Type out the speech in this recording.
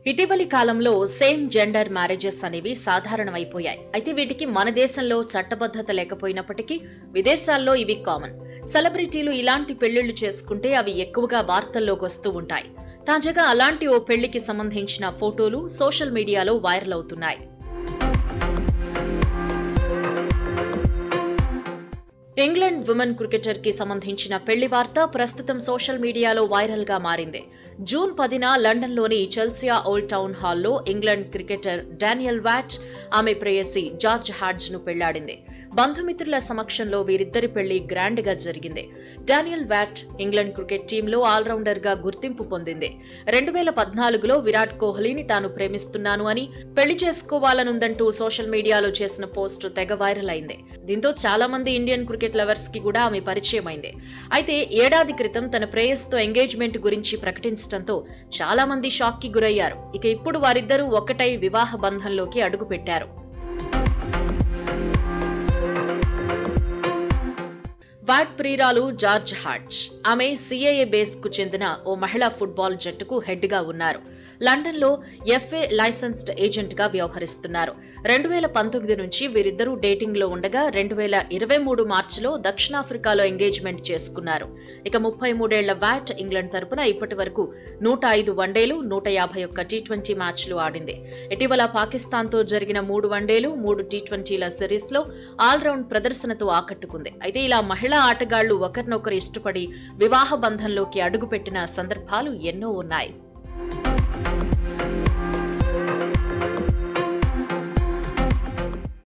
ఇటీవలి కాలంలో same gender marriages అనేవి సాధారణమైపోయాయి అయితే వీటికి మన దేశంలో చట్టబద్ధత లేకపోయినప్పటికీ విదేశాల్లో ఇవి కామన్ సెలబ్రిటీలు ఇలాంటి పెళ్లిళ్లు చేసుకుంటే అవి ఎక్కువగా వార్తల్లోకి వస్తూ ఉంటాయి తాజాగా అలాంటి ఓ పెళ్లికి సంబంధించిన ఫోటోలు సోషల్ మీడియాలో వైరల్ అవుతున్నాయి ఇంగ్లాండ్ ఉమెన్ క్రికెటర్ కి సంబంధించిన పెళ్లి వార్త ప్రస్తుతం సోషల్ మీడియాలో వైరల్ గా మారింది జూన్ పదిన లండన్లోని చెల్సియా ఓల్డ్ టౌన్ హాల్లో ఇంగ్లాండ్ క్రికెటర్ డానియల్ వాట్ ఆమె ప్రేయసి జార్జ్ హాడ్జ్ ను పెళ్లాడింది బంధుమిత్రుల సమక్షంలో వీరిద్దరి పెళ్లి గ్రాండ్ గా జరిగింది డానియల్ వాట్ ఇంగ్లాండ్ క్రికెట్ టీంలో ఆల్రౌండర్ గా గుర్తింపు పొందింది రెండు వేల పద్నాలుగులో విరాట్ కోహ్లీని తాను ప్రేమిస్తున్నాను అని పెళ్లి చేసుకోవాలనుందంటూ సోషల్ మీడియాలో చేసిన పోస్ట్ తెగ వైరల్ అయింది దీంతో చాలా మంది ఇండియన్ క్రికెట్ లవర్స్ కి కూడా ఆమె పరిచయం అయింది అయితే ఏడాది క్రితం తన ప్రేయస్తో ఎంగేజ్మెంట్ గురించి ప్రకటించడంతో చాలా మంది షాక్ కి గురయ్యారు ఇక ఇప్పుడు వారిద్దరూ ఒక్కటై వివాహ బంధంలోకి అడుగుపెట్టారు వాట్ ప్రియురాలు జార్జ్ హార్ట్జ్ ఆమె సిఐఏ బేస్ కు చెందిన ఓ మహిళా ఫుట్బాల్ జట్టుకు హెడ్ గా ఉన్నారు లండన్ లో ఎఫ్ఏ లైసెన్స్డ్ ఏజెంట్ గా వ్యవహరిస్తున్నారు రెండు వేల పంతొమ్మిది నుంచి వీరిద్దరూ డేటింగ్ లో ఉండగా రెండు వేల ఇరవై మూడు మార్చిలో దక్షిణాఫ్రికాలో ఎంగేజ్మెంట్ చేసుకున్నారు ఇక ముప్పై మూడేళ్ల వాట్ ఇంగ్లాండ్ తరపున ఇప్పటి వరకు నూట ఐదు వన్డేలు నూట యాభై ఒక్క టీ ట్వంటీ మ్యాచ్లు ఆడింది ఇటీవల పాకిస్తాన్ తో జరిగిన మూడు వన్డేలు మూడు టీ ట్వంటీల సిరీస్ లో ఆల్రౌండ్ ప్రదర్శనతో ఆకట్టుకుంది అయితే ఇలా మహిళా ఆటగాళ్లు ఒకరినొకరు ఇష్టపడి వివాహ బంధంలోకి అడుగుపెట్టిన సందర్భాలు ఎన్నో ఉన్నాయి